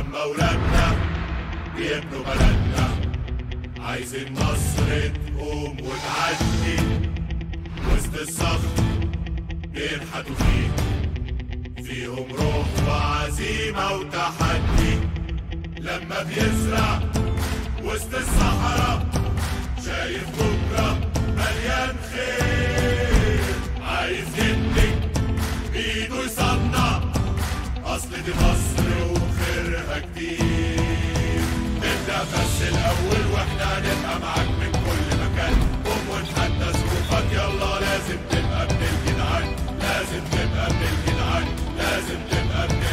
لما ولادنا بيبنوا بلدنا عايزين مصر تقوم وتعدي وسط الصخر بينحتوا فيه فيهم روح وعزيمة وتحدي لما بيزرع وسط الصحراء شايف بكرة مليان خير عايز ينتج بإيده يصنع أصل دي مصر وخيرها كتير نبدأ بس الأول وإحنا هنبقى معاك من كل مكان قوم ونتحدى ظروفك يلا لازم تبقى ابن الجدعان لازم تبقى ابن الجدعان لازم تبقى ابن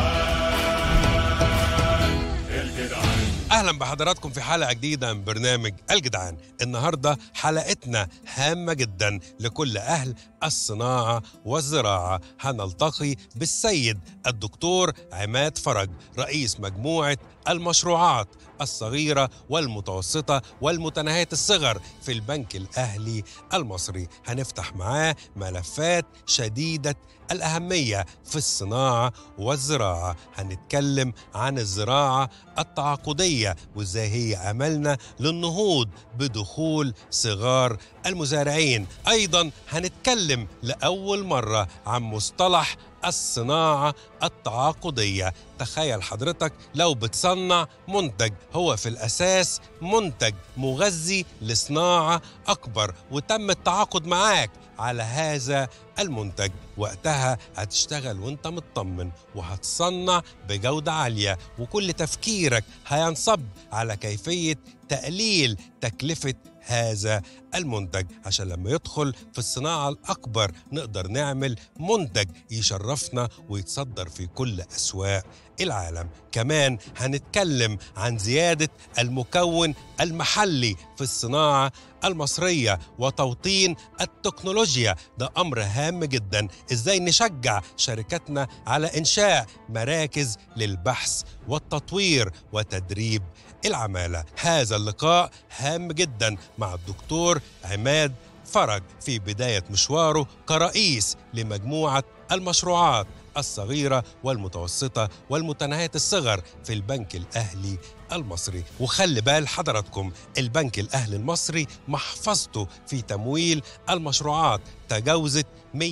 الجدعان الجدعان اهلا بحضراتكم في حلقه جديده من برنامج الجدعان النهارده حلقتنا هامه جدا لكل اهل الصناعه والزراعه هنلتقي بالسيد الدكتور عماد فرج رئيس مجموعه المشروعات الصغيرة والمتوسطة والمتناهية الصغر في البنك الأهلي المصري هنفتح معاه ملفات شديدة الأهمية في الصناعة والزراعة هنتكلم عن الزراعة التعاقدية وإزاي هي عملنا للنهوض بدخول صغار المزارعين أيضا هنتكلم لأول مرة عن مصطلح الصناعة التعاقدية تخيل حضرتك لو بتصنع منتج هو في الأساس منتج مغذي لصناعة أكبر وتم التعاقد معاك على هذا المنتج وقتها هتشتغل وانت مطمن وهتصنع بجودة عالية وكل تفكيرك هينصب على كيفية تقليل تكلفة هذا المنتج عشان لما يدخل في الصناعة الأكبر نقدر نعمل منتج يشرفنا ويتصدر في كل أسواق العالم كمان هنتكلم عن زيادة المكون المحلي في الصناعة المصرية وتوطين التكنولوجيا ده أمر هام جدا إزاي نشجع شركاتنا على إنشاء مراكز للبحث والتطوير وتدريب العمالة هذا اللقاء هام جدا مع الدكتور عماد فرج في بداية مشواره كرئيس لمجموعة المشروعات الصغيرة والمتوسطة والمتناهية الصغر في البنك الأهلي المصري وخلي بال حضراتكم البنك الأهلي المصري محفظته في تمويل المشروعات تجاوزت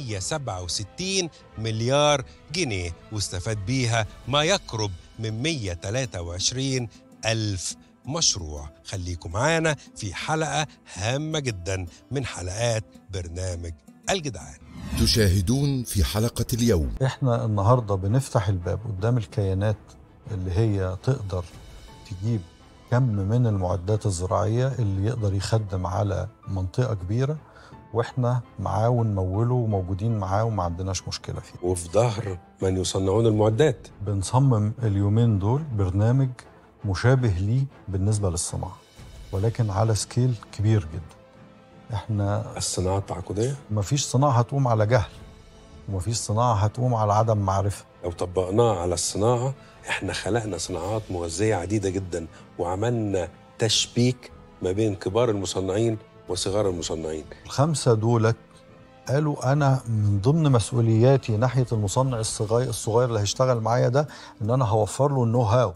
167 مليار جنيه واستفاد بيها ما يقرب من 123 ألف مشروع خليكم معانا في حلقة هامة جدا من حلقات برنامج الجدعان تشاهدون في حلقة اليوم احنا النهارده بنفتح الباب قدام الكيانات اللي هي تقدر تجيب كم من المعدات الزراعيه اللي يقدر يخدم على منطقه كبيره واحنا معاه ونموله وموجودين معاه وما عندناش مشكله فيه. وفي ظهر من يصنعون المعدات بنصمم اليومين دول برنامج مشابه ليه بالنسبه للصناعه ولكن على سكيل كبير جدا. احنا الصناعة التعاقدية مفيش صناعه هتقوم على جهل ومفيش صناعه هتقوم على عدم معرفه. لو طبقناه على الصناعة احنا خلقنا صناعات مغذية عديدة جدا وعملنا تشبيك ما بين كبار المصنعين وصغار المصنعين الخمسة دولت قالوا أنا من ضمن مسؤولياتي ناحية المصنع الصغير الصغير اللي هيشتغل معايا ده إن أنا هوفر له النو هاو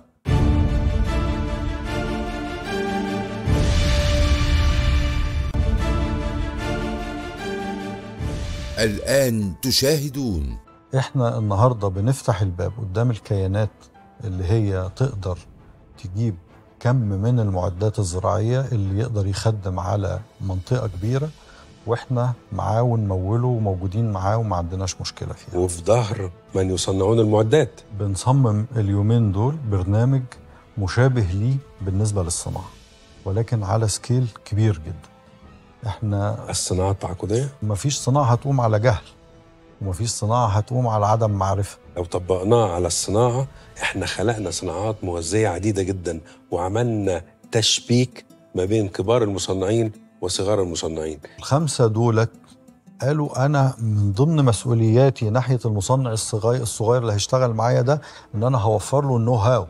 الآن تشاهدون إحنا النهاردة بنفتح الباب قدام الكيانات اللي هي تقدر تجيب كم من المعدات الزراعية اللي يقدر يخدم على منطقة كبيرة واحنا معاه ونموله وموجودين معاه وما عندناش مشكلة فيها وفي ظهر من يصنعون المعدات بنصمم اليومين دول برنامج مشابه ليه بالنسبة للصناعة ولكن على سكيل كبير جدا احنا الصناعة التعاقدية مفيش صناعة هتقوم على جهل ومفيش صناعة هتقوم على عدم معرفة لو طبقناه على الصناعة احنا خلقنا صناعات مغذية عديدة جدا وعملنا تشبيك ما بين كبار المصنعين وصغار المصنعين الخمسة دولت قالوا أنا من ضمن مسؤولياتي ناحية المصنع الصغير الصغير اللي هيشتغل معايا ده إن أنا هوفر له النو هاو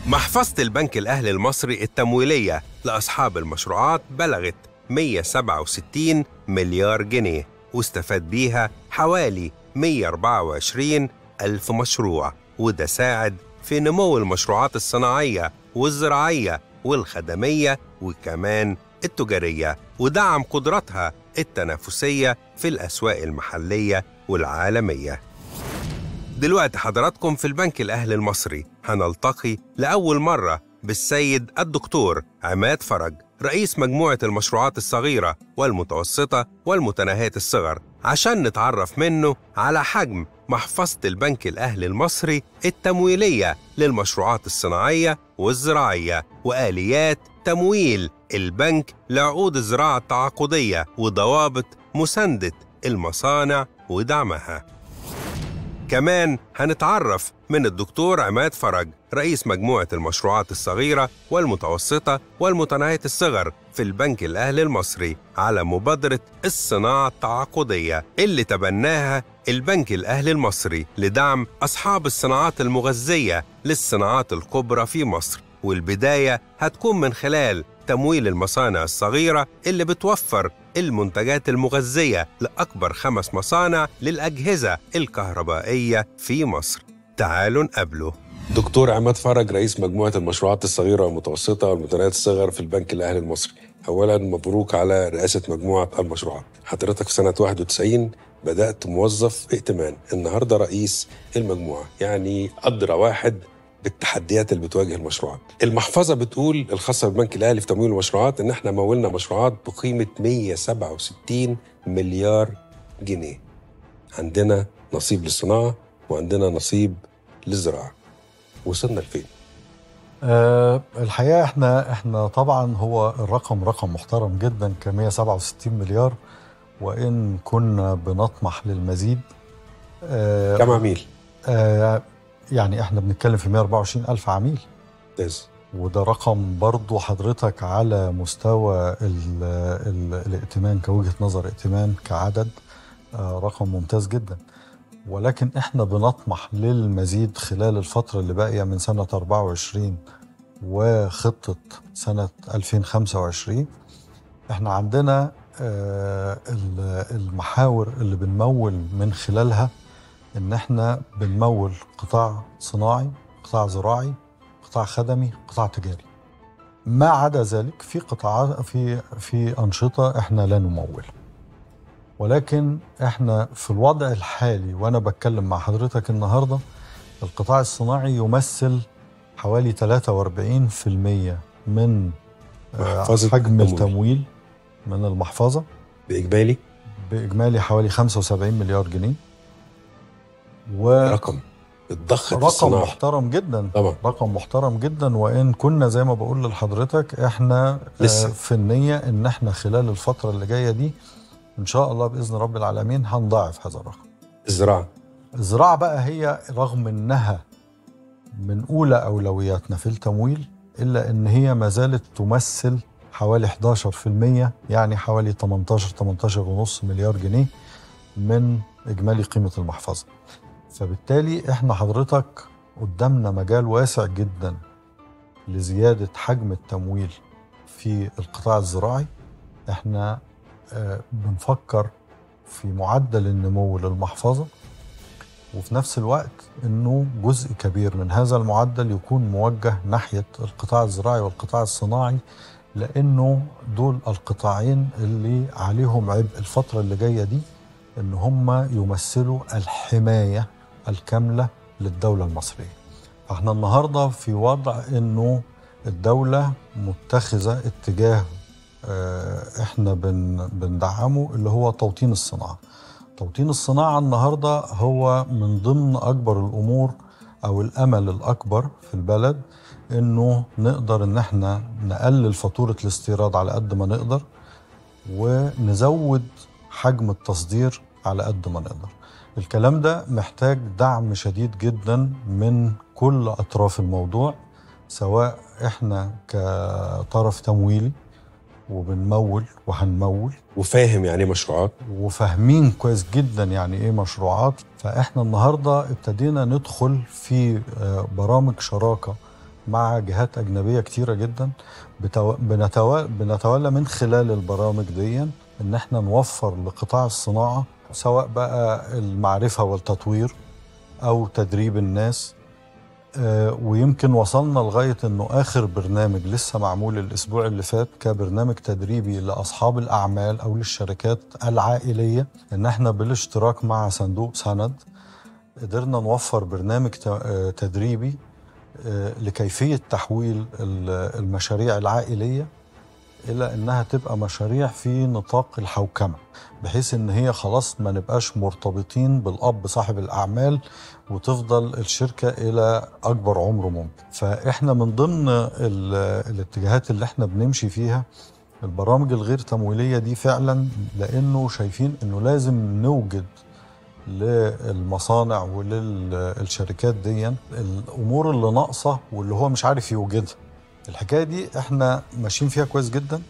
محفظة البنك الأهلي المصري التمويلية لأصحاب المشروعات بلغت 167 مليار جنيه واستفاد بيها حوالي 124 ألف مشروع وده ساعد في نمو المشروعات الصناعية والزراعية والخدمية وكمان التجارية ودعم قدرتها التنافسية في الأسواق المحلية والعالمية دلوقتي حضراتكم في البنك الأهلي المصري هنلتقي لأول مرة بالسيد الدكتور عماد فرج رئيس مجموعة المشروعات الصغيرة والمتوسطة والمتناهية الصغر عشان نتعرف منه على حجم محفظة البنك الأهلي المصري التمويلية للمشروعات الصناعية والزراعية وآليات تمويل البنك لعقود الزراعة التعاقدية وضوابط مساندة المصانع ودعمها كمان هنتعرف من الدكتور عماد فرج رئيس مجموعة المشروعات الصغيرة والمتوسطة والمتناهية الصغر في البنك الأهلي المصري على مبادرة الصناعة التعاقدية اللي تبناها البنك الأهلي المصري لدعم أصحاب الصناعات المغذية للصناعات الكبرى في مصر والبداية هتكون من خلال تمويل المصانع الصغيرة اللي بتوفر المنتجات المغذية لأكبر خمس مصانع للأجهزة الكهربائية في مصر تعالوا نقابله دكتور عماد فرج رئيس مجموعة المشروعات الصغيرة والمتوسطة والمتناهية الصغر في البنك الأهلي المصري أولا مبروك على رئاسة مجموعة المشروعات حضرتك في سنة 91 بدأت موظف ائتمان النهاردة رئيس المجموعة يعني أدرى واحد بالتحديات اللي بتواجه المشروعات. المحفظه بتقول الخاصه بالبنك الاهلي في تمويل المشروعات ان احنا مولنا مشروعات بقيمه 167 مليار جنيه. عندنا نصيب للصناعه وعندنا نصيب للزراعه. وصلنا لفين؟ أه الحقيقه احنا احنا طبعا هو الرقم رقم محترم جدا ك 167 مليار وان كنا بنطمح للمزيد أه كم عميل؟ أه يعني احنا بنتكلم في 124 ألف عميل ممتاز وده رقم برضو حضرتك على مستوى ال ال الائتمان كوجهة نظر ائتمان كعدد آه رقم ممتاز جدا ولكن احنا بنطمح للمزيد خلال الفترة اللي باقية من سنة 24 وخطة سنة 2025 احنا عندنا آه المحاور اللي بنمول من خلالها ان احنا بنمول قطاع صناعي قطاع زراعي قطاع خدمي قطاع تجاري ما عدا ذلك في قطاعات في في انشطه احنا لا نمول ولكن احنا في الوضع الحالي وانا بتكلم مع حضرتك النهارده القطاع الصناعي يمثل حوالي 43% من حجم التمويل من المحفظه باجمالي باجمالي حوالي 75 مليار جنيه و رقم الضخ رقم الصناعة. محترم جدا طبعا رقم محترم جدا وان كنا زي ما بقول لحضرتك احنا لسه. في النيه ان احنا خلال الفتره اللي جايه دي ان شاء الله باذن رب العالمين هنضاعف هذا الرقم الزراعه الزراعه بقى هي رغم انها من اولى اولوياتنا في التمويل الا ان هي ما زالت تمثل حوالي 11% يعني حوالي 18 18.5 مليار جنيه من اجمالي قيمه المحفظه فبالتالي احنا حضرتك قدامنا مجال واسع جدا لزياده حجم التمويل في القطاع الزراعي احنا آه بنفكر في معدل النمو للمحفظه وفي نفس الوقت انه جزء كبير من هذا المعدل يكون موجه ناحيه القطاع الزراعي والقطاع الصناعي لانه دول القطاعين اللي عليهم عبء الفتره اللي جايه دي ان هم يمثلوا الحمايه الكامله للدوله المصريه. فاحنا النهارده في وضع انه الدوله متخذه اتجاه احنا بن بندعمه اللي هو توطين الصناعه. توطين الصناعه النهارده هو من ضمن اكبر الامور او الامل الاكبر في البلد انه نقدر ان احنا نقلل فاتوره الاستيراد على قد ما نقدر ونزود حجم التصدير على قد ما نقدر الكلام ده محتاج دعم شديد جدا من كل اطراف الموضوع سواء احنا كطرف تمويلي وبنمول وهنمول وفاهم يعني ايه مشروعات وفاهمين كويس جدا يعني ايه مشروعات فاحنا النهارده ابتدينا ندخل في برامج شراكه مع جهات أجنبية كتيرة جدا بتو... بنتو... بنتولى من خلال البرامج دي إن احنا نوفر لقطاع الصناعة سواء بقى المعرفة والتطوير أو تدريب الناس آه، ويمكن وصلنا لغاية أنه آخر برنامج لسه معمول الأسبوع اللي فات كبرنامج تدريبي لأصحاب الأعمال أو للشركات العائلية إن احنا بالاشتراك مع صندوق سند قدرنا نوفر برنامج ت- آه، تدريبي آه، لكيفية تحويل ال- المشاريع العائلية إلى إنها تبقى مشاريع في نطاق الحوكمة بحيث إن هي خلاص ما نبقاش مرتبطين بالأب صاحب الأعمال وتفضل الشركة إلى أكبر عمر ممكن فإحنا من ضمن ال- الاتجاهات اللي إحنا بنمشي فيها البرامج الغير تمويلية دي فعلا لأنه شايفين إنه لازم نوجد للمصانع وللشركات دي الأمور اللي ناقصة واللي هو مش عارف يوجدها الحكاية دي إحنا ماشيين فيها كويس جدا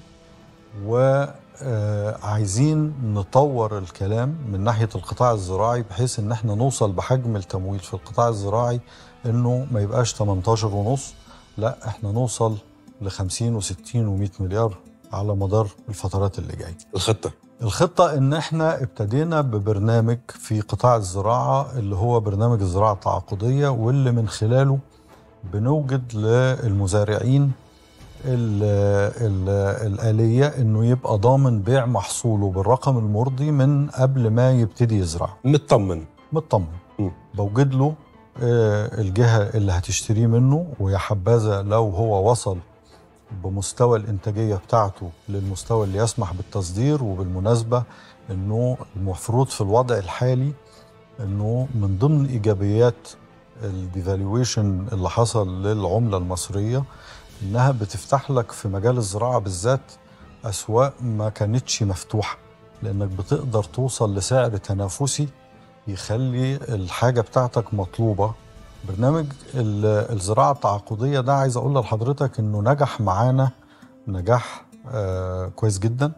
وعايزين نطور الكلام من ناحية القطاع الزراعي بحيث ان احنا نوصل بحجم التمويل في القطاع الزراعي انه ما يبقاش 18 ونص لا احنا نوصل ل 50 و60 و100 مليار على مدار الفترات اللي جايه. الخطه الخطة إن إحنا ابتدينا ببرنامج في قطاع الزراعة اللي هو برنامج الزراعة التعاقدية واللي من خلاله بنوجد للمزارعين ال ال الآلية إنه يبقى ضامن بيع محصوله بالرقم المرضي من قبل ما يبتدي يزرع مطمن مطمن م. بوجد له آه، الجهة اللي هتشتريه منه ويا حبذا لو هو وصل بمستوى الإنتاجية بتاعته للمستوى اللي يسمح بالتصدير وبالمناسبة إنه المفروض في الوضع الحالي إنه من ضمن إيجابيات الديفالويشن اللي حصل للعملة المصرية إنها بتفتح لك في مجال الزراعة بالذات أسواق ما كانتش مفتوحة لأنك بتقدر توصل لسعر تنافسي يخلي الحاجة بتاعتك مطلوبة برنامج ال- الزراعة التعاقدية ده عايز أقول لحضرتك إنه نجح معانا نجاح آه كويس جدا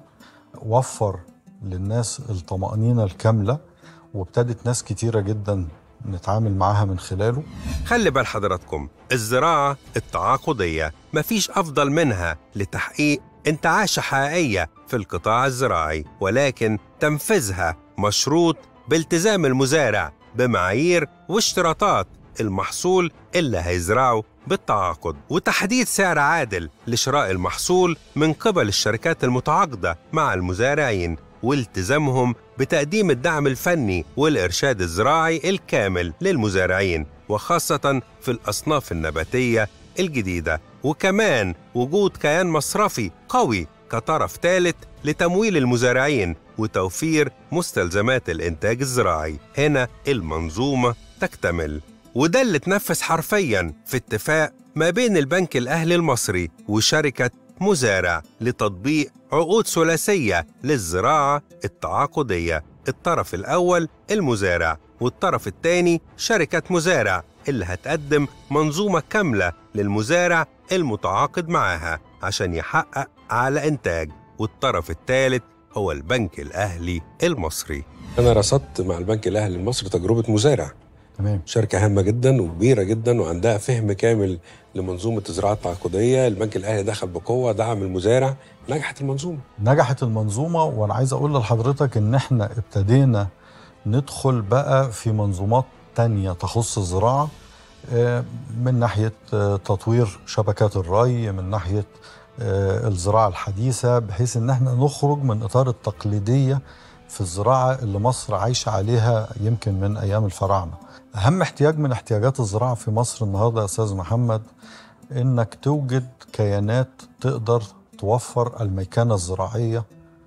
وفر للناس الطمأنينة الكاملة وابتدت ناس كتيرة جدا نتعامل معاها من خلاله خلي بال حضراتكم الزراعة التعاقدية مفيش أفضل منها لتحقيق انتعاشة حقيقية في القطاع الزراعي ولكن تنفيذها مشروط بالتزام المزارع بمعايير واشتراطات المحصول اللي هيزرعه بالتعاقد وتحديد سعر عادل لشراء المحصول من قبل الشركات المتعاقدة مع المزارعين والتزامهم بتقديم الدعم الفني والإرشاد الزراعي الكامل للمزارعين وخاصة في الأصناف النباتية الجديدة وكمان وجود كيان مصرفي قوي كطرف ثالث لتمويل المزارعين وتوفير مستلزمات الإنتاج الزراعي هنا المنظومة تكتمل وده اللي اتنفذ حرفيا في اتفاق ما بين البنك الأهلي المصري وشركة مزارع لتطبيق عقود ثلاثية للزراعة التعاقدية الطرف الأول المزارع والطرف الثاني شركة مزارع اللي هتقدم منظومة كاملة للمزارع المتعاقد معاها عشان يحقق أعلى إنتاج والطرف الثالث هو البنك الأهلي المصري انا رصدت مع البنك الاهلي المصري تجربه مزارع تمام شركه هامه جدا وكبيره جدا وعندها فهم كامل لمنظومه الزراعه التعاقديه البنك الاهلي دخل بقوه دعم المزارع نجحت المنظومه نجحت المنظومة وأنا عايز أقول لحضرتك إن إحنا ابتدينا ندخل بقى في منظومات تانية تخص الزراعة آه، من ناحية آه، تطوير شبكات الري من ناحية آه، الزراعة الحديثة بحيث إن إحنا نخرج من إطار التقليدية في الزراعة اللي مصر عايشة عليها يمكن من أيام الفراعنة أهم احتياج من احتياجات الزراعة في مصر النهاردة يا أستاذ محمد إنك توجد كيانات تقدر توفر الميكنة الزراعية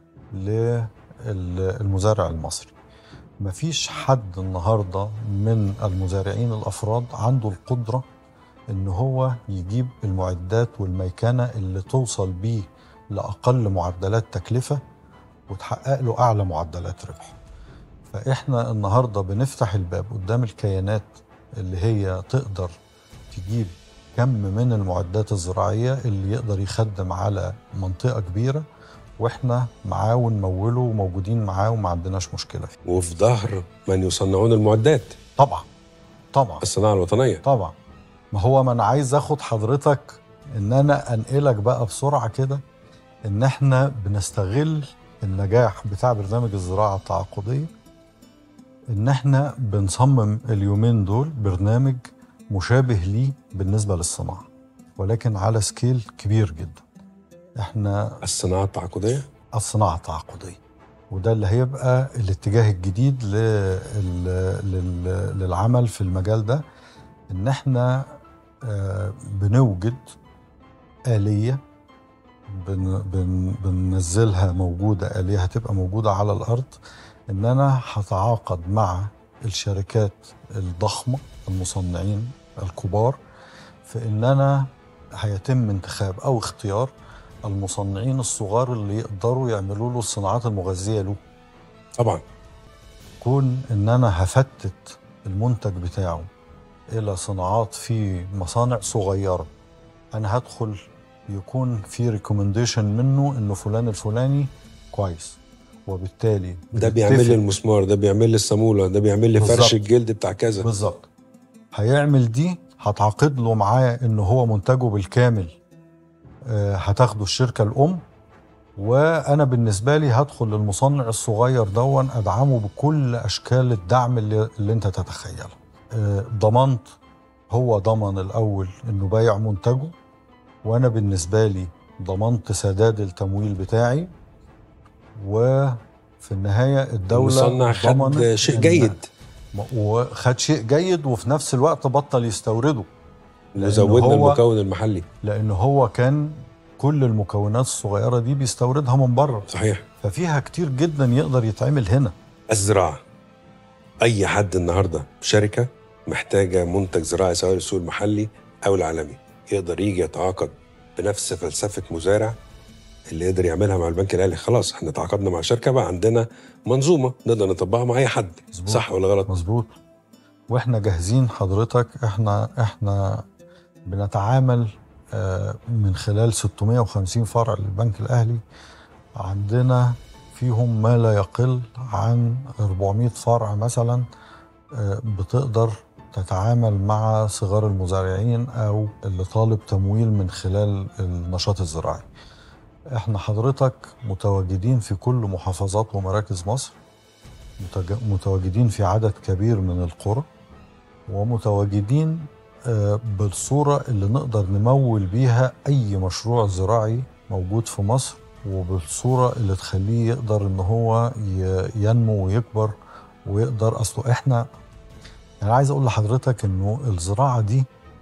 للمزارع المصري مفيش حد النهاردة من المزارعين الأفراد عنده القدرة إن هو يجيب المعدات والميكنة اللي توصل بيه لأقل معدلات تكلفة وتحقق له أعلى معدلات ربح فإحنا النهاردة بنفتح الباب قدام الكيانات اللي هي تقدر تجيب كم من المعدات الزراعية اللي يقدر يخدم على منطقة كبيرة واحنا معاه ونموله وموجودين معاه وما عندناش مشكلة فيه وفي ظهر من يصنعون المعدات طبعا طبعا الصناعه الوطنيه طبعا ما هو ما انا عايز اخد حضرتك ان انا انقلك بقى بسرعه كده ان احنا بنستغل النجاح بتاع برنامج الزراعه التعاقديه ان احنا بنصمم اليومين دول برنامج مشابه ليه بالنسبه للصناعه ولكن على سكيل كبير جدا احنا الصناعه التعاقديه الصناعه التعاقديه وده اللي هيبقى الاتجاه الجديد لل... لل... للعمل في المجال ده ان احنا آه، بنوجد آلية بن... بن... بننزلها موجودة آلية هتبقى موجودة على الأرض إن أنا هتعاقد مع الشركات الضخمة المصنعين الكبار في إن أنا هيتم انتخاب أو اختيار المصنعين الصغار اللي يقدروا يعملوا له الصناعات المغذية له طبعا كون ان انا هفتت المنتج بتاعه الى صناعات في مصانع صغيره انا هدخل يكون في ريكومنديشن منه انه فلان الفلاني كويس وبالتالي ده بيعمل بنتفق- لي المسمار ده بيعمل لي الصاموله ده بيعمل لي فرش بالظبط. الجلد بتاع كذا بالظبط هيعمل دي هتعاقد له معاه ان هو منتجه بالكامل آه، هتاخده الشركه الام وانا بالنسبه لي هدخل للمصنع الصغير دون ادعمه بكل اشكال الدعم اللي, اللي انت تتخيله آه، ضمنت هو ضمن الاول انه بايع منتجه وانا بالنسبه لي ضمنت سداد التمويل بتاعي وفي النهايه الدوله المصنع خد ضمنت شيء إن- جيد وخد شيء جيد وفي نفس الوقت بطل يستورده لأن وزودنا هو- المكون المحلي لان هو كان كل المكونات الصغيره دي بيستوردها من بره صحيح ففيها كتير جدا يقدر يتعمل هنا الزراعه اي حد النهارده شركه محتاجه منتج زراعي سواء للسوق المحلي او العالمي يقدر يجي يتعاقد بنفس فلسفه مزارع اللي يقدر يعملها مع البنك الاهلي خلاص احنا تعاقدنا مع شركه بقى عندنا منظومه نقدر نطبقها مع اي حد مظبوط. صح ولا غلط مظبوط واحنا جاهزين حضرتك احنا احنا بنتعامل آه، من خلال 650 فرع للبنك الاهلي عندنا فيهم ما لا يقل عن 400 فرع مثلا آه، بتقدر تتعامل مع صغار المزارعين او اللي طالب تمويل من خلال النشاط الزراعي احنا حضرتك متواجدين في كل محافظات ومراكز مصر متج- متواجدين في عدد كبير من القرى ومتواجدين آه، بالصورة اللي نقدر نمول بيها أي مشروع زراعي موجود في مصر وبالصورة اللي تخليه يقدر إن هو ي- ينمو ويكبر ويقدر أصله إحنا أنا عايز أقول لحضرتك إنه الزراعة دي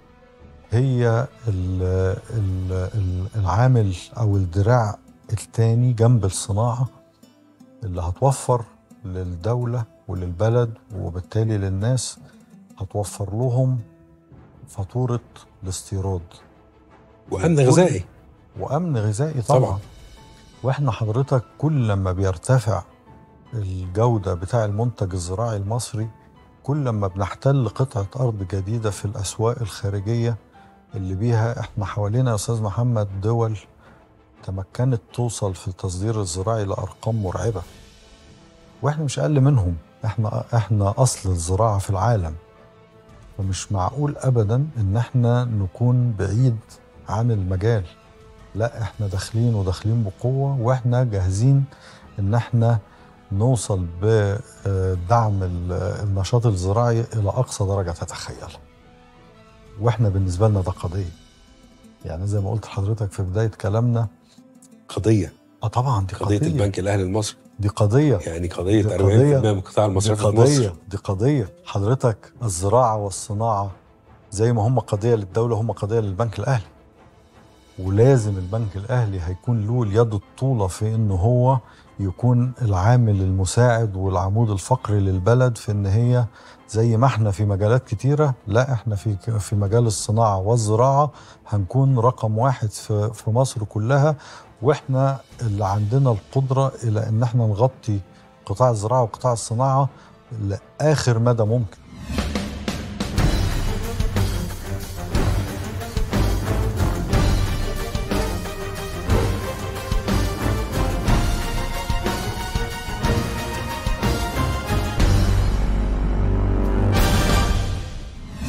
هي ال ال ال العامل أو الدراع التاني جنب الصناعة اللي هتوفر للدولة وللبلد وبالتالي للناس هتوفر لهم فاتورة الاستيراد وامن كل- غذائي وأمن غذائي طبعا, طبعاً. طبعا. وإحنا حضرتك كل لما بيرتفع الجودة بتاع المنتج الزراعي المصري كل لما بنحتل قطعة أرض جديدة في الأسواق الخارجية اللي بيها إحنا حوالينا يا أستاذ محمد دول تمكنت توصل في التصدير الزراعي لأرقام مرعبة واحنا مش اقل منهم احنا احنا اصل الزراعه في العالم فمش معقول ابدا ان احنا نكون بعيد عن المجال لا احنا داخلين وداخلين بقوه واحنا جاهزين ان احنا نوصل بدعم ال- النشاط الزراعي الى اقصى درجه تتخيلها واحنا بالنسبه لنا ده قضيه يعني زي ما قلت لحضرتك في بدايه كلامنا قضيه اه طبعا دي قضيه قضيه البنك الاهلي المصري دي قضيه يعني قضيه دي 40% قضية. من قطاع دي المصرف في قضية مصر دي قضية حضرتك الزراعة والصناعة زي ما هم قضية للدولة هم قضية للبنك الأهلي ولازم البنك الأهلي هيكون له اليد الطولة في إن هو يكون العامل المساعد والعمود الفقري للبلد في إن هي زي ما احنا في مجالات كتيرة لا احنا في في مجال الصناعة والزراعة هنكون رقم واحد في في مصر كلها واحنا اللي عندنا القدرة إلى إن احنا نغطي قطاع الزراعة وقطاع الصناعة لآخر مدى ممكن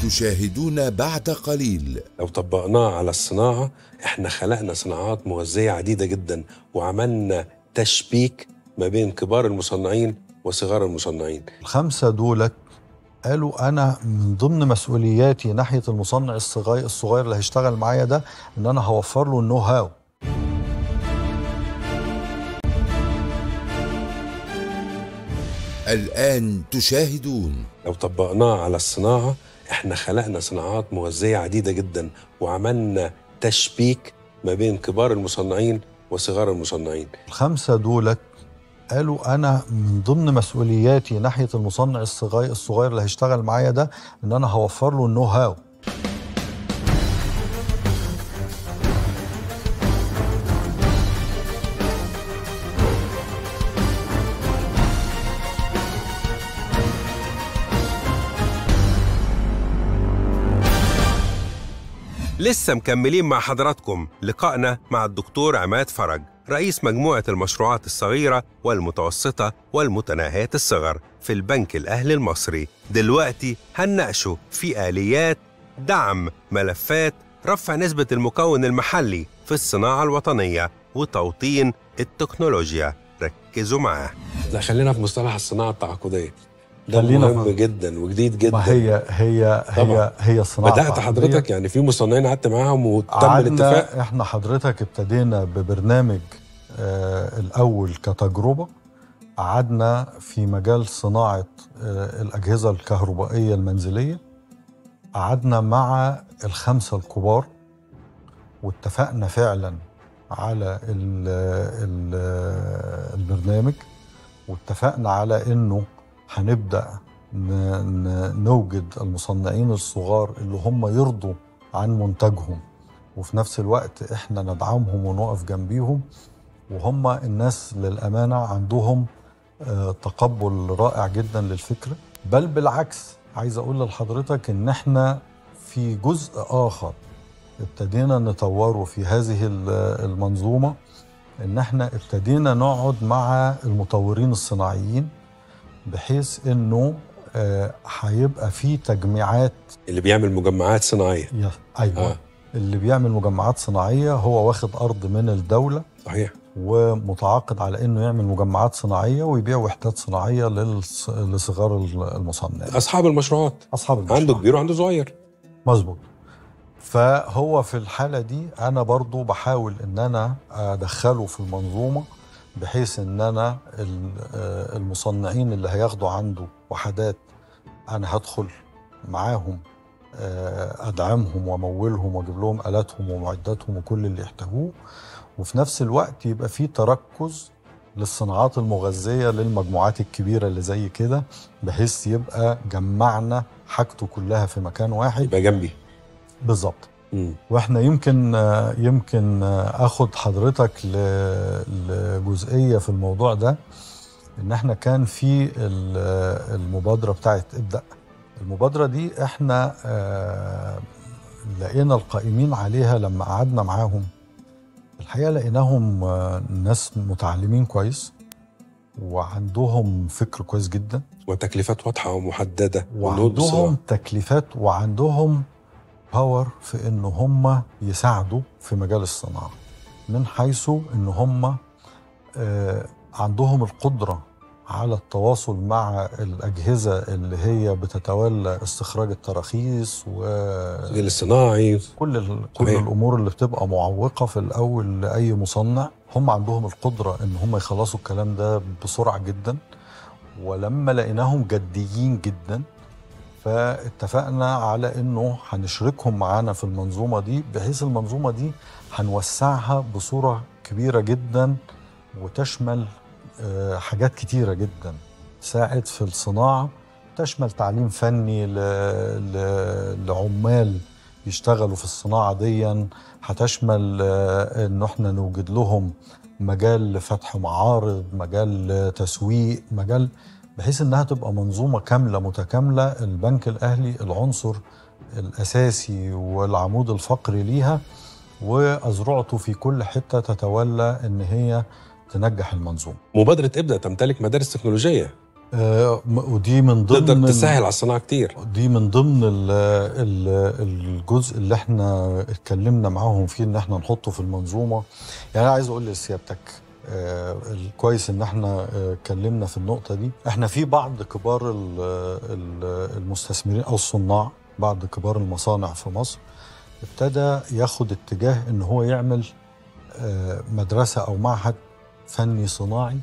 تشاهدون بعد قليل لو طبقناه على الصناعة احنا خلقنا صناعات مغذية عديدة جدا وعملنا تشبيك ما بين كبار المصنعين وصغار المصنعين الخمسة دولت قالوا أنا من ضمن مسؤولياتي ناحية المصنع الصغير الصغير اللي هيشتغل معايا ده إن أنا هوفر له النو هاو الآن تشاهدون لو طبقناه على الصناعة احنا خلقنا صناعات مغذية عديدة جدا وعملنا تشبيك ما بين كبار المصنعين وصغار المصنعين الخمسة دولت قالوا أنا من ضمن مسؤولياتي ناحية المصنع الصغير الصغير اللي هيشتغل معايا ده إن أنا هوفر له النو هاو لسه مكملين مع حضراتكم لقائنا مع الدكتور عماد فرج رئيس مجموعة المشروعات الصغيرة والمتوسطة والمتناهية الصغر في البنك الأهلي المصري دلوقتي هنناقشه في آليات دعم ملفات رفع نسبة المكون المحلي في الصناعة الوطنية وتوطين التكنولوجيا ركزوا معاه لا خلينا في مصطلح الصناعة التعاقدية ده خلينا مهم في- جدا وجديد جدا ما هي هي طبعاً. هي هي الصناعة بدأت التعاقدية. حضرتك يعني في مصنعين قعدت معاهم وتم الاتفاق قعدنا احنا حضرتك ابتدينا ببرنامج آه الاول كتجربه قعدنا في مجال صناعه آه الاجهزه الكهربائيه المنزليه قعدنا مع الخمسه الكبار واتفقنا فعلا على ال ال البرنامج واتفقنا على انه هنبدا ن- ن- نوجد المصنعين الصغار اللي هم يرضوا عن منتجهم وفي نفس الوقت احنا ندعمهم ونقف جنبيهم وهم الناس للامانه عندهم آه، تقبل رائع جدا للفكره بل بالعكس عايز اقول لحضرتك ان احنا في جزء اخر ابتدينا نطوره في هذه ال- المنظومه ان احنا ابتدينا نقعد مع المطورين الصناعيين بحيث انه آه، هيبقى في تجميعات اللي بيعمل مجمعات صناعية يا ايوه آه. آه. اللي بيعمل مجمعات صناعيه هو واخد ارض من الدوله صحيح ومتعاقد على انه يعمل مجمعات صناعيه ويبيع وحدات صناعيه للص- لصغار المصنعين أصحاب المشروعات اصحاب المشروع عنده كبير وعنده صغير مظبوط فهو في الحاله دي انا برضو بحاول ان انا ادخله في المنظومه بحيث ان انا ال- آه، المصنعين اللي هياخدوا عنده وحدات انا هدخل معاهم آه، ادعمهم وامولهم واجيب لهم الاتهم ومعداتهم وكل اللي يحتاجوه وفي نفس الوقت يبقى في تركز للصناعات المغذيه للمجموعات الكبيره اللي زي كده بحيث يبقى جمعنا حاجته كلها في مكان واحد يبقى جنبي بالظبط مم. واحنا يمكن آه، يمكن آه، اخد حضرتك ل- لجزئيه في الموضوع ده ان احنا كان في ال- آه، المبادره بتاعت ابدا المبادره دي احنا آه، لقينا القائمين عليها لما قعدنا معاهم الحقيقه لقيناهم آه، ناس متعلمين كويس وعندهم فكر كويس جدا وتكلفات واضحة ومحددة ونود وعندهم بصراحة. تكليفات وعندهم باور في ان هم يساعدوا في مجال الصناعه من حيث ان هم آه، عندهم القدره على التواصل مع الاجهزه اللي هي بتتولى استخراج التراخيص التسجيل الصناعي وكل ال- كل صحيح. الامور اللي بتبقى معوقه في الاول لاي مصنع هم عندهم القدره ان هم يخلصوا الكلام ده بسرعه جدا ولما لقيناهم جديين جدا فاتفقنا على انه هنشركهم معانا في المنظومه دي بحيث المنظومه دي هنوسعها بصوره كبيره جدا وتشمل آه، حاجات كتيره جدا تساعد في الصناعه تشمل تعليم فني ل... ل... لعمال يشتغلوا في الصناعه دي هتشمل آه، ان احنا نوجد لهم مجال لفتح معارض مجال تسويق مجال بحيث انها تبقى منظومه كامله متكامله البنك الاهلي العنصر الاساسي والعمود الفقري ليها واذرعته في كل حته تتولى ان هي تنجح المنظومه مبادرة ابدأ تمتلك مدارس تكنولوجية آه، م- ودي من ضمن تقدر ال- تسهل على الصناعه كتير دي من ضمن ال ال الجزء اللي احنا اتكلمنا معاهم فيه ان احنا نحطه في المنظومه يعني انا عايز اقول لسيادتك آه الكويس ان احنا آه، اتكلمنا في النقطه دي احنا في بعض كبار ال- ال- المستثمرين او الصناع بعض كبار المصانع في مصر ابتدى ياخد اتجاه ان هو يعمل آه، مدرسه او معهد فني صناعي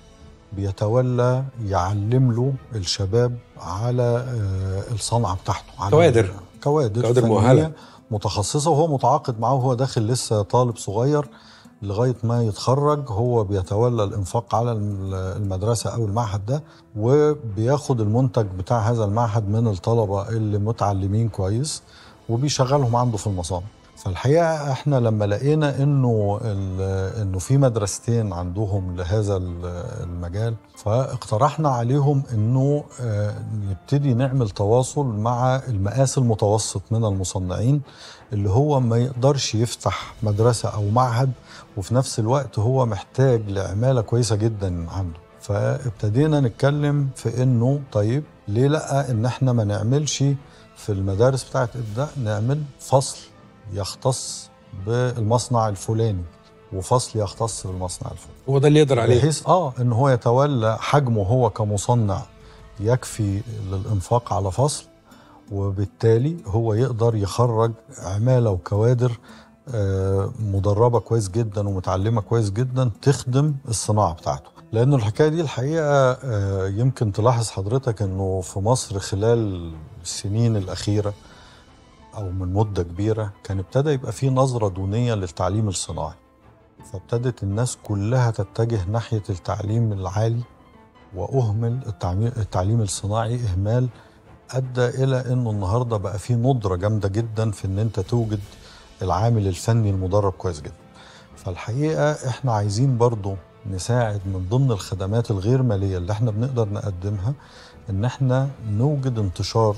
بيتولى يعلم له الشباب على آه، الصنعه بتاعته على كوادر. كوادر كوادر فنية مؤهلة. متخصصه وهو متعاقد معاه وهو داخل لسه طالب صغير لغايه ما يتخرج هو بيتولى الانفاق على الم- المدرسه او المعهد ده وبياخد المنتج بتاع هذا المعهد من الطلبه اللي متعلمين كويس وبيشغلهم عنده في المصانع فالحقيقه احنا لما لقينا انه ال- انه في مدرستين عندهم لهذا ال- المجال فاقترحنا عليهم انه آه، نبتدي نعمل تواصل مع المقاس المتوسط من المصنعين اللي هو ما يقدرش يفتح مدرسه او معهد وفي نفس الوقت هو محتاج لعماله كويسه جدا عنده فابتدينا نتكلم في انه طيب ليه لا ان احنا ما نعملش في المدارس بتاعت ابداع نعمل فصل يختص بالمصنع الفلاني وفصل يختص بالمصنع الفلاني هو ده اللي يقدر عليه بحيث اه ان هو يتولى حجمه هو كمصنع يكفي للانفاق على فصل وبالتالي هو يقدر يخرج عماله وكوادر آه، مدربه كويس جدا ومتعلمه كويس جدا تخدم الصناعه بتاعته لانه الحكايه دي الحقيقه آه، يمكن تلاحظ حضرتك انه في مصر خلال السنين الاخيره او من مده كبيره كان ابتدى يبقى في نظره دونيه للتعليم الصناعي فابتدت الناس كلها تتجه ناحيه التعليم العالي واهمل التعمي- التعليم الصناعي اهمال ادى الى انه النهارده بقى في ندره جامده جدا في ان انت توجد العامل الفني المدرب كويس جدا فالحقيقه احنا عايزين برضو نساعد من ضمن الخدمات الغير ماليه اللي احنا بنقدر نقدمها ان احنا نوجد انتشار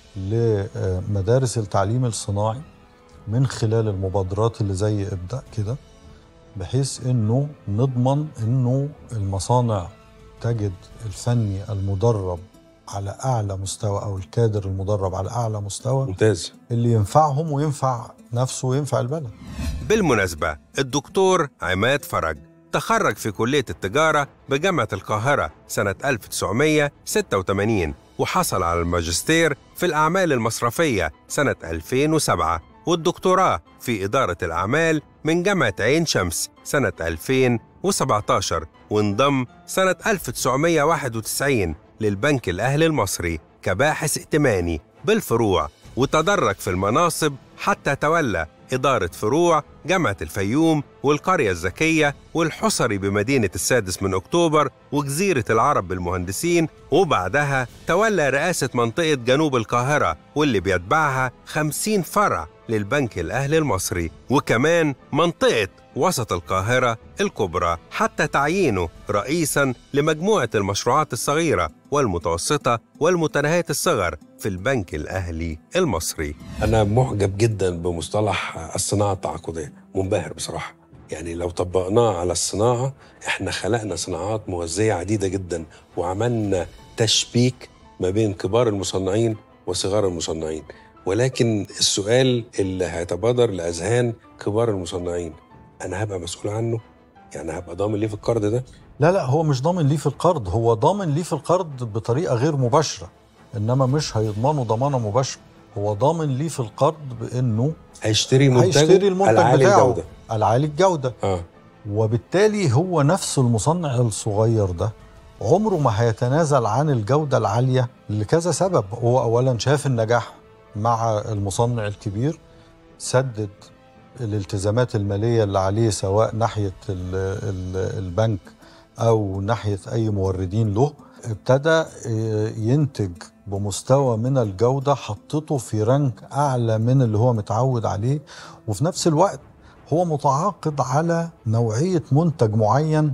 لمدارس التعليم الصناعي من خلال المبادرات اللي زي ابدا كده بحيث انه نضمن انه المصانع تجد الفني المدرب على اعلى مستوى او الكادر المدرب على اعلى مستوى ممتاز اللي ينفعهم وينفع نفسه وينفع البلد بالمناسبة الدكتور عماد فرج تخرج في كلية التجارة بجامعة القاهرة سنة 1986 وحصل على الماجستير في الأعمال المصرفية سنة 2007 والدكتوراه في إدارة الأعمال من جامعة عين شمس سنة 2017 وانضم سنة 1991 للبنك الأهلي المصري كباحث ائتماني بالفروع وتدرج في المناصب حتى تولى إدارة فروع جامعة الفيوم والقرية الذكية والحصري بمدينة السادس من أكتوبر وجزيرة العرب بالمهندسين وبعدها تولى رئاسة منطقة جنوب القاهرة واللي بيتبعها 50 فرع للبنك الأهلي المصري وكمان منطقة وسط القاهرة الكبرى حتى تعيينه رئيسا لمجموعة المشروعات الصغيرة والمتوسطة والمتناهية الصغر في البنك الأهلي المصري انا معجب جدا بمصطلح الصناعه التعاقديه منبهر بصراحه يعني لو طبقناه على الصناعه احنا خلقنا صناعات موزيه عديده جدا وعملنا تشبيك ما بين كبار المصنعين وصغار المصنعين ولكن السؤال اللي هيتبادر لاذهان كبار المصنعين انا هبقى مسؤول عنه يعني هبقى ضامن ليه في القرض ده لا لا هو مش ضامن ليه في القرض هو ضامن ليه في القرض بطريقه غير مباشره انما مش هيضمنه ضمانه مباشره هو ضامن ليه في القرض بانه هيشتري منتجه هيشتري المنتج العالي بتاعه الجوده العالي الجوده اه وبالتالي هو نفس المصنع الصغير ده عمره ما هيتنازل عن الجودة العالية لكذا سبب هو أولا شاف النجاح مع المصنع الكبير سدد الالتزامات المالية اللي عليه سواء ناحية ال ال البنك أو ناحية أي موردين له ابتدى آه، ينتج بمستوى من الجودة حطته في رانك أعلى من اللي هو متعود عليه وفي نفس الوقت هو متعاقد على نوعية منتج معين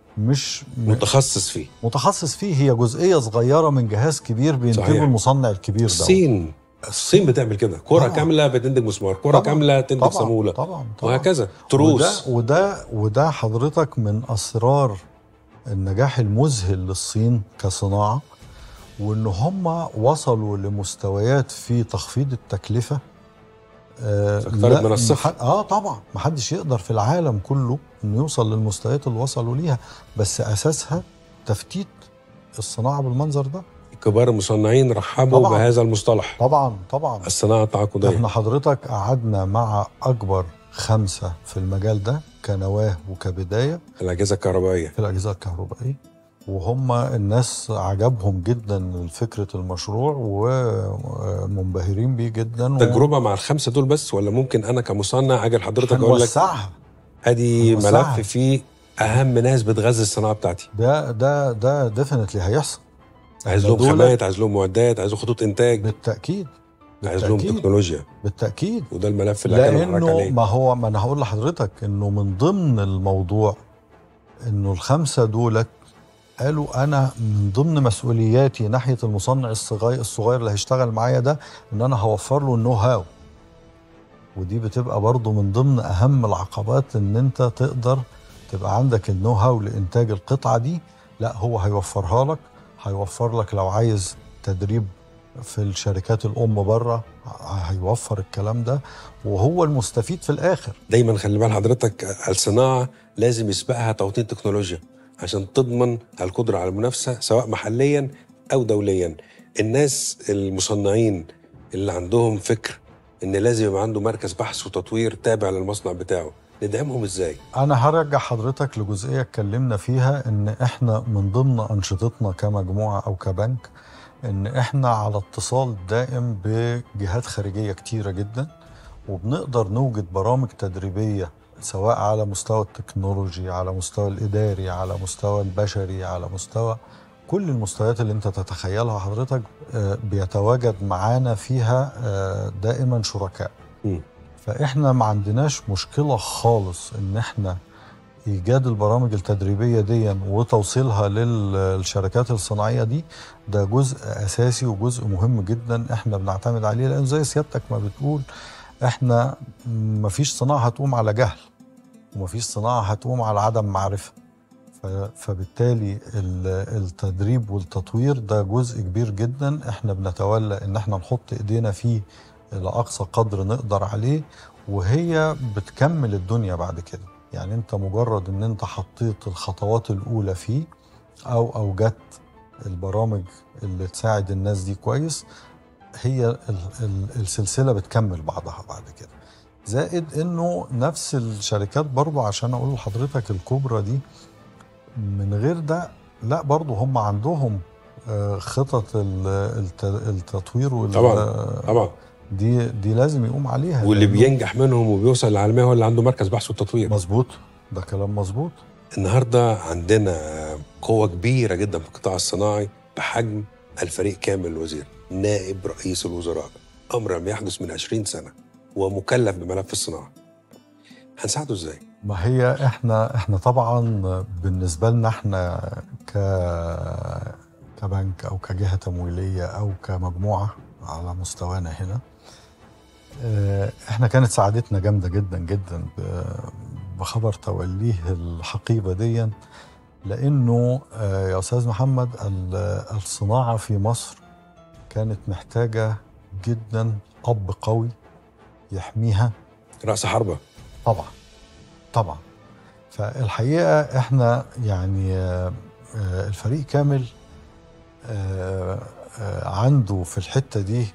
مش م- متخصص فيه متخصص فيه هي جزئية صغيرة من جهاز كبير بينتجه صحيح. المصنع الكبير ده الصين الصين بتعمل كده كرة طبعاً. كاملة بتنتج مسمار كرة طبعاً. كاملة تنتج طبعاً. صامولة طبعا طبعا وهكذا تروس وده وده وده حضرتك من اسرار النجاح المذهل للصين كصناعه وان هم وصلوا لمستويات في تخفيض التكلفه آه تقترب لا، من الصفر. مح- اه طبعا ما حدش يقدر في العالم كله انه يوصل للمستويات اللي وصلوا ليها بس اساسها تفتيت الصناعه بالمنظر ده كبار المصنعين رحبوا طبعاً. بهذا المصطلح طبعا طبعا الصناعه التعاقديه احنا حضرتك قعدنا مع اكبر خمسه في المجال ده كنواه وكبدايه الاجهزه الكهربائيه في الاجهزه الكهربائيه وهم الناس عجبهم جدا فكره المشروع ومنبهرين بيه جدا و- تجربه مع الخمسه دول بس ولا ممكن انا كمصنع اجي لحضرتك اقول لك هنوسعها ادي هنوسعها. ملف فيه اهم ناس بتغذي الصناعه بتاعتي ده ده ده ديفنتلي هيحصل عايز لهم دول- خامات عايز لهم معدات عايز لهم خطوط انتاج بالتاكيد عايز لهم بالتاكيد تكنولوجيا بالتاكيد وده الملف اللي كان بحرك لانه عليه ما هو ما انا هقول لحضرتك انه من ضمن الموضوع انه الخمسه دولت قالوا انا من ضمن مسؤولياتي ناحيه المصنع الصغير الصغير اللي هيشتغل معايا ده ان انا هوفر له النو هاو ودي بتبقى برضو من ضمن اهم العقبات ان انت تقدر تبقى عندك النو هاو لانتاج القطعه دي لا هو هيوفرها لك هيوفر لك لو عايز تدريب في الشركات الام بره هيوفر الكلام ده وهو المستفيد في الاخر دايما خلي بال حضرتك الصناعه لازم يسبقها توطين تكنولوجيا عشان تضمن القدره على المنافسه سواء محليا او دوليا الناس المصنعين اللي عندهم فكر ان لازم يبقى عنده مركز بحث وتطوير تابع للمصنع بتاعه ندعمهم ازاي انا هرجع حضرتك لجزئيه اتكلمنا فيها ان احنا من ضمن انشطتنا كمجموعه او كبنك ان احنا على اتصال دائم بجهات خارجيه كتيره جدا وبنقدر نوجد برامج تدريبيه سواء على مستوى التكنولوجي على مستوى الاداري على مستوى البشري على مستوى كل المستويات اللي انت تتخيلها حضرتك آه، بيتواجد معانا فيها آه، دائما شركاء مم. فاحنا ما عندناش مشكله خالص ان احنا ايجاد البرامج التدريبيه دي وتوصيلها للشركات الصناعيه دي ده جزء اساسي وجزء مهم جدا احنا بنعتمد عليه لان زي سيادتك ما بتقول احنا مفيش صناعه هتقوم على جهل ومفيش صناعه هتقوم على عدم معرفه ف- فبالتالي ال- التدريب والتطوير ده جزء كبير جدا احنا بنتولى ان احنا نحط ايدينا فيه لاقصى قدر نقدر عليه وهي بتكمل الدنيا بعد كده يعني انت مجرد ان انت حطيت الخطوات الاولى فيه او اوجدت البرامج اللي تساعد الناس دي كويس هي ال- ال- السلسله بتكمل بعضها بعد كده زائد انه نفس الشركات برضو عشان اقول لحضرتك الكبرى دي من غير ده لا برضو هم عندهم آه، خطط ال- الت- التطوير وال- طبعاً، طبعا دي دي لازم يقوم عليها واللي لأنه- بينجح منهم وبيوصل للعالميه هو اللي عنده مركز بحث وتطوير مظبوط ده كلام مظبوط النهارده عندنا قوة كبيرة جدا في القطاع الصناعي بحجم الفريق كامل الوزير نائب رئيس الوزراء أمر لم يحدث من 20 سنة ومكلف بملف الصناعة هنساعده ازاي؟ ما هي احنا احنا طبعا بالنسبه لنا احنا ك كبنك او كجهه تمويليه او كمجموعه على مستوانا هنا اه، احنا كانت سعادتنا جامده جدا جدا ب- بخبر توليه الحقيبه دي لانه اه، يا استاذ محمد ال- الصناعه في مصر كانت محتاجه جدا اب قوي يحميها رأس حربة طبعا طبعا فالحقيقه احنا يعني آه، آه، الفريق كامل آه، آه، عنده في الحته دي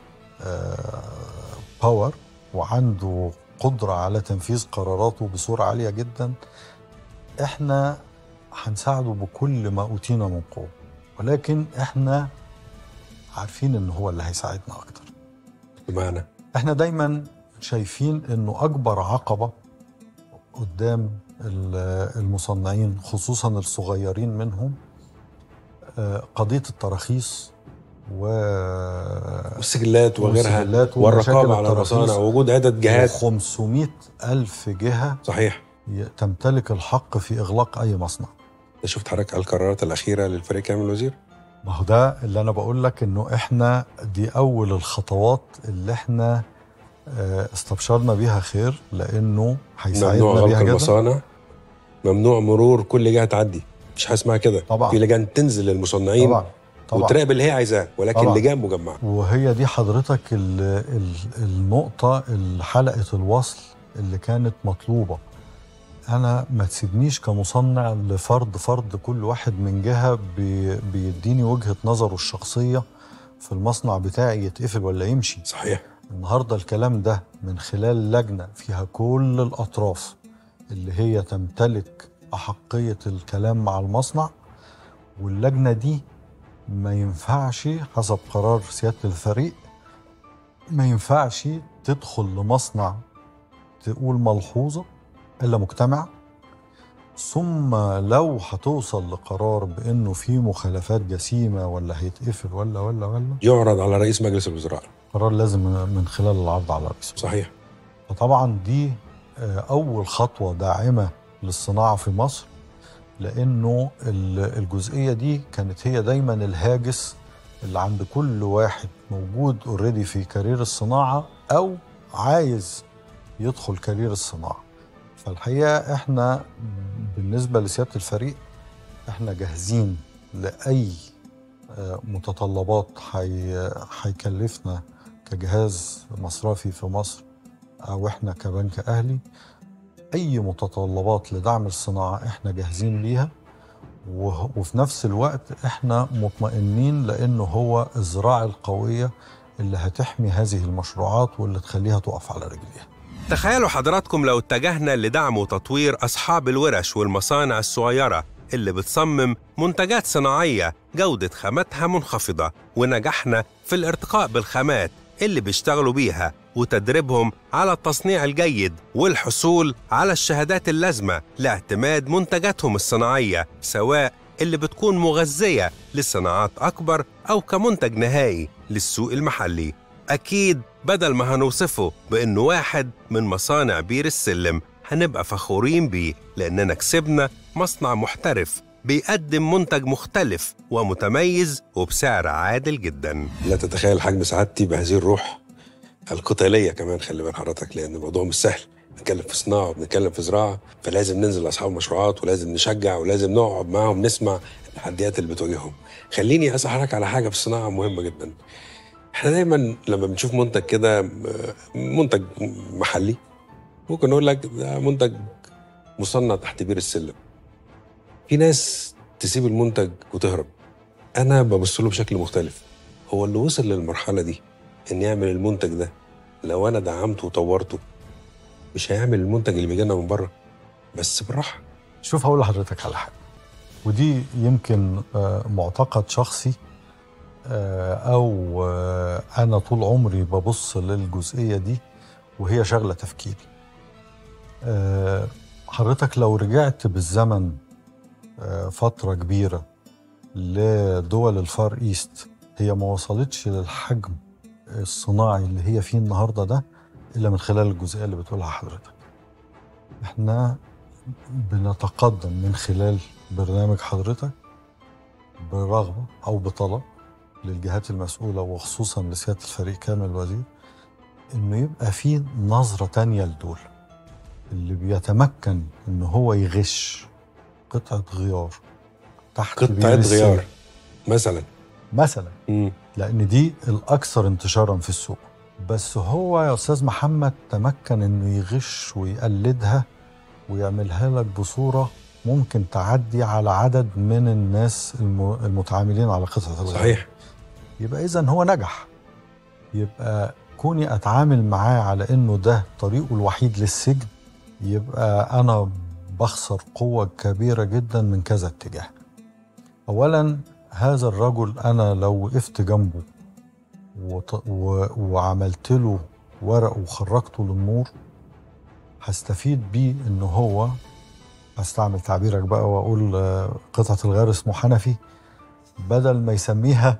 باور وعنده قدره على تنفيذ قراراته بصوره عاليه جدا احنا هنساعده بكل ما اوتينا من قوه ولكن احنا عارفين ان هو اللي هيساعدنا اكتر بمعنى احنا دايما شايفين انه اكبر عقبه قدام ال- المصنعين خصوصا الصغيرين منهم آه، قضيه التراخيص و والسجلات وغيرها والسجلات والرقابة ومشاكل على التراخيص. المصانع ووجود عدد جهات 500 ألف جهة صحيح ي- تمتلك الحق في إغلاق أي مصنع شفت حضرتك القرارات الأخيرة للفريق كامل الوزير ما هو ده اللي أنا بقول لك إنه إحنا دي أول الخطوات اللي إحنا آه، استبشرنا بيها خير لأنه ممنوع هيساعدنا غلق بيها جدا المصانع ممنوع مرور كل جهة تعدي مش حاجة اسمها كده طبعاً. في لجان تنزل للمصنعين طبعا طبعا وتراقب اللي هي عايزاه ولكن طبعا. لجان مجمعه وهي دي حضرتك ال ال النقطة اللي حلقة الوصل اللي كانت مطلوبة أنا ما تسيبنيش كمصنع لفرد فرد كل واحد من جهة بي بيديني وجهة نظره الشخصية في المصنع بتاعي يتقفل ولا يمشي صحيح النهارده الكلام ده من خلال لجنه فيها كل الاطراف اللي هي تمتلك احقيه الكلام مع المصنع واللجنه دي ما ينفعش حسب قرار سياده الفريق ما ينفعش تدخل لمصنع تقول ملحوظه الا مجتمع ثم لو هتوصل لقرار بانه في مخالفات جسيمه ولا هيتقفل ولا ولا ولا يعرض على رئيس مجلس الوزراء قرار لازم من خلال العرض على رئيس صحيح فطبعا دي آه، أول خطوة داعمة للصناعة في مصر لأنه ال- الجزئية دي كانت هي دايما الهاجس اللي عند كل واحد موجود اوريدي في كارير الصناعة أو عايز يدخل كارير الصناعة فالحقيقة احنا بالنسبة لسيادة الفريق احنا جاهزين لأي آه، متطلبات حي- هيكلفنا كجهاز مصرفي في مصر او احنا كبنك اهلي اي متطلبات لدعم الصناعه احنا جاهزين ليها وه- وفي نفس الوقت احنا مطمئنين لانه هو الزراعه القويه اللي هتحمي هذه المشروعات واللي تخليها تقف على رجليها تخيلوا حضراتكم لو اتجهنا لدعم وتطوير أصحاب الورش والمصانع الصغيرة اللي بتصمم منتجات صناعية جودة خاماتها منخفضة ونجحنا في الارتقاء بالخامات اللي بيشتغلوا بيها وتدريبهم على التصنيع الجيد والحصول على الشهادات اللازمة لاعتماد منتجاتهم الصناعية سواء اللي بتكون مغذية لصناعات أكبر أو كمنتج نهائي للسوق المحلي أكيد بدل ما هنوصفه بإنه واحد من مصانع بير السلم هنبقى فخورين بيه لأننا كسبنا مصنع محترف بيقدم منتج مختلف ومتميز وبسعر عادل جدا لا تتخيل حجم سعادتي بهذه الروح القتاليه كمان خلي بال حضرتك لان الموضوع مش سهل بنتكلم في صناعه وبنتكلم في زراعه فلازم ننزل لاصحاب المشروعات ولازم نشجع ولازم نقعد معاهم نسمع التحديات اللي بتواجههم خليني اسال حضرتك على حاجه في الصناعه مهمه جدا احنا دايما لما بنشوف منتج كده آه، منتج محلي ممكن نقول لك ده منتج مصنع تحت بير السلم في ناس تسيب المنتج وتهرب انا ببص له بشكل مختلف هو اللي وصل للمرحله دي ان يعمل المنتج ده لو انا دعمته وطورته مش هيعمل المنتج اللي بيجي لنا من بره بس بالراحه شوف هقول لحضرتك على حاجه ودي يمكن آه، معتقد شخصي آه، او آه، انا طول عمري ببص للجزئيه دي وهي شغله تفكيري آه، حضرتك لو رجعت بالزمن آه، فتره كبيره لدول الفار ايست هي ما وصلتش للحجم الصناعي اللي هي فيه النهارده ده الا من خلال الجزئيه اللي بتقولها حضرتك احنا بنتقدم من خلال برنامج حضرتك برغبة أو بطلب للجهات المسؤولة وخصوصا لسيادة الفريق كامل الوزير إنه يبقى في نظرة تانية لدول اللي بيتمكن إن هو يغش قطعة غيار تحت بير قطعه السلم. غيار مثلا مثلا مم. لان دي الاكثر انتشارا في السوق بس هو يا استاذ محمد تمكن انه يغش ويقلدها ويعملها لك بصوره ممكن تعدي على عدد من الناس الم- المتعاملين على قطعه الغيار صحيح يبقى اذا هو نجح يبقى كوني اتعامل معاه على انه ده طريقه الوحيد للسجن يبقى انا بخسر قوه كبيره جدا من كذا اتجاه اولا هذا الرجل انا لو وقفت جنبه وط- و... وعملت له ورق وخرجته للنور هستفيد بيه ان هو هستعمل تعبيرك بقى واقول آه، قطعه الغيار اسمه حنفي بدل ما يسميها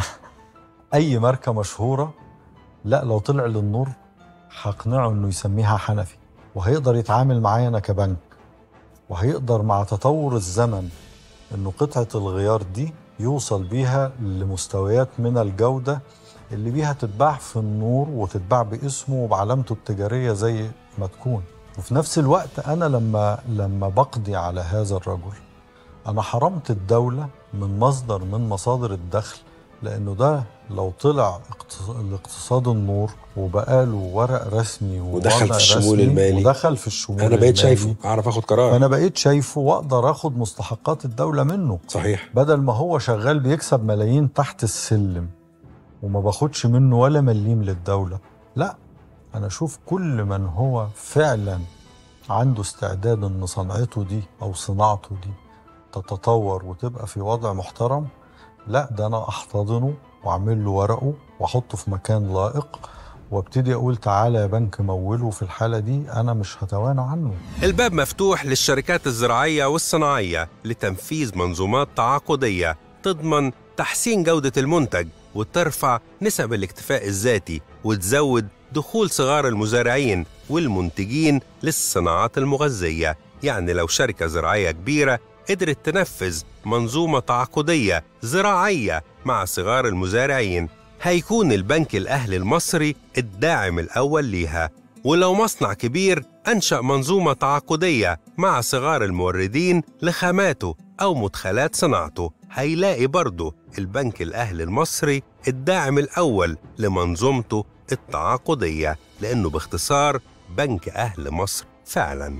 اي ماركه مشهوره لا لو طلع للنور هقنعه انه يسميها حنفي وهيقدر يتعامل معايا انا كبنك وهيقدر مع تطور الزمن انه قطعه الغيار دي يوصل بيها لمستويات من الجوده اللي بيها تتباع في النور وتتباع باسمه وبعلامته التجاريه زي ما تكون وفي نفس الوقت انا لما لما بقضي على هذا الرجل انا حرمت الدوله من مصدر من مصادر الدخل لانه ده لو طلع اقتص- الاقتصاد النور وبقاله ورق رسمي ودخل ووضع في الشمول رسمي المالي. ودخل في الشمول انا بقيت المالي، شايفه اعرف اخد قرار فانا بقيت شايفه واقدر اخد مستحقات الدوله منه صحيح بدل ما هو شغال بيكسب ملايين تحت السلم وما باخدش منه ولا مليم للدولة لا أنا أشوف كل من هو فعلا عنده استعداد إن صنعته دي أو صناعته دي تتطور وتبقى في وضع محترم لا ده أنا أحتضنه وأعمل له ورقه وأحطه في مكان لائق وابتدي أقول تعالى يا بنك موله في الحالة دي أنا مش هتوانى عنه الباب مفتوح للشركات الزراعية والصناعية لتنفيذ منظومات تعاقدية تضمن تحسين جودة المنتج وترفع نسب الاكتفاء الذاتي وتزود دخول صغار المزارعين والمنتجين للصناعات المغذية يعني لو شركة زراعية كبيرة قدرت تنفذ منظومة تعاقدية زراعية مع صغار المزارعين هيكون البنك الأهلي المصري الداعم الأول ليها ولو مصنع كبير أنشأ منظومة تعاقدية مع صغار الموردين لخاماته أو مدخلات صناعته هيلاقي برضه البنك الأهلي المصري الداعم الأول لمنظومته التعاقدية لأنه باختصار بنك أهل مصر فعلاً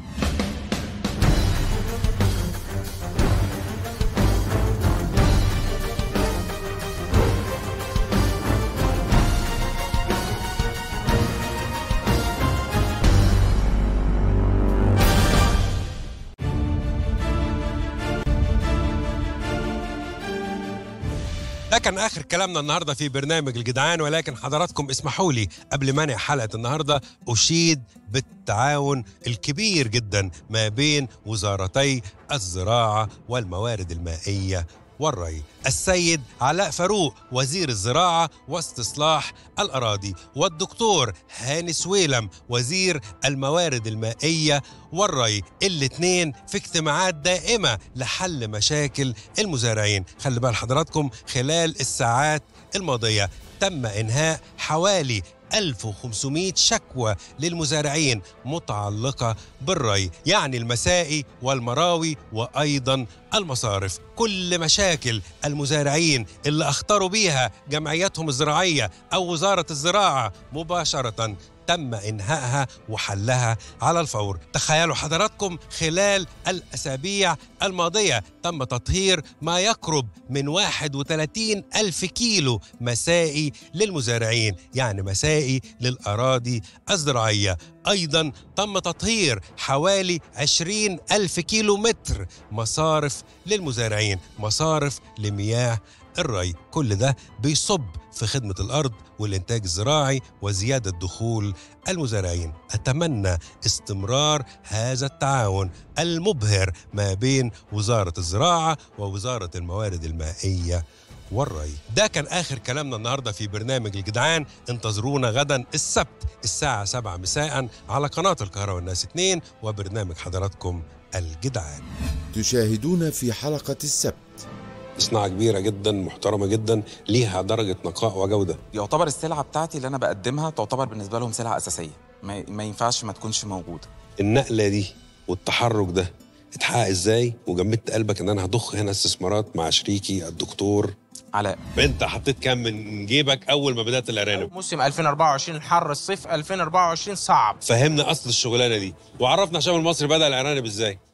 ده كان اخر كلامنا النهارده في برنامج الجدعان ولكن حضراتكم اسمحوا لي قبل ما انهي حلقه النهارده اشيد بالتعاون الكبير جدا ما بين وزارتي الزراعه والموارد المائيه والري السيد علاء فاروق وزير الزراعة واستصلاح الأراضي والدكتور هاني سويلم وزير الموارد المائية والري الاتنين في اجتماعات دائمة لحل مشاكل المزارعين خلي بال حضراتكم خلال الساعات الماضية تم إنهاء حوالي 1500 شكوى للمزارعين متعلقة بالري يعني المسائي والمراوي وأيضا المصارف كل مشاكل المزارعين اللي اختاروا بيها جمعياتهم الزراعية أو وزارة الزراعة مباشرة تم إنهائها وحلها على الفور تخيلوا حضراتكم خلال الأسابيع الماضية تم تطهير ما يقرب من 31 ألف كيلو مسائي للمزارعين يعني مسائي للأراضي الزراعية أيضا تم تطهير حوالي 20 ألف كيلو متر مصارف للمزارعين مصارف لمياه الري كل ده بيصب في خدمة الأرض والإنتاج الزراعي وزيادة دخول المزارعين أتمنى استمرار هذا التعاون المبهر ما بين وزارة الزراعة ووزارة الموارد المائية والري ده كان آخر كلامنا النهاردة في برنامج الجدعان انتظرونا غدا السبت الساعة 7 مساء على قناة القاهرة والناس 2 وبرنامج حضراتكم الجدعان تشاهدون في حلقة السبت صناعة كبيرة جدا محترمة جدا ليها درجة نقاء وجودة يعتبر السلعه بتاعتي اللي انا بقدمها تعتبر بالنسبه لهم سلعه اساسيه ما, ما ينفعش ما تكونش موجوده النقلة دي والتحرك ده اتحقق ازاي وجمدت قلبك ان انا هضخ هنا استثمارات مع شريكي الدكتور علاء انت حطيت كام من جيبك اول ما بدات الارانب موسم 2024 الحر الصيف 2024 صعب فهمنا اصل الشغلانه دي وعرفنا الشعب المصري بدا الارانب ازاي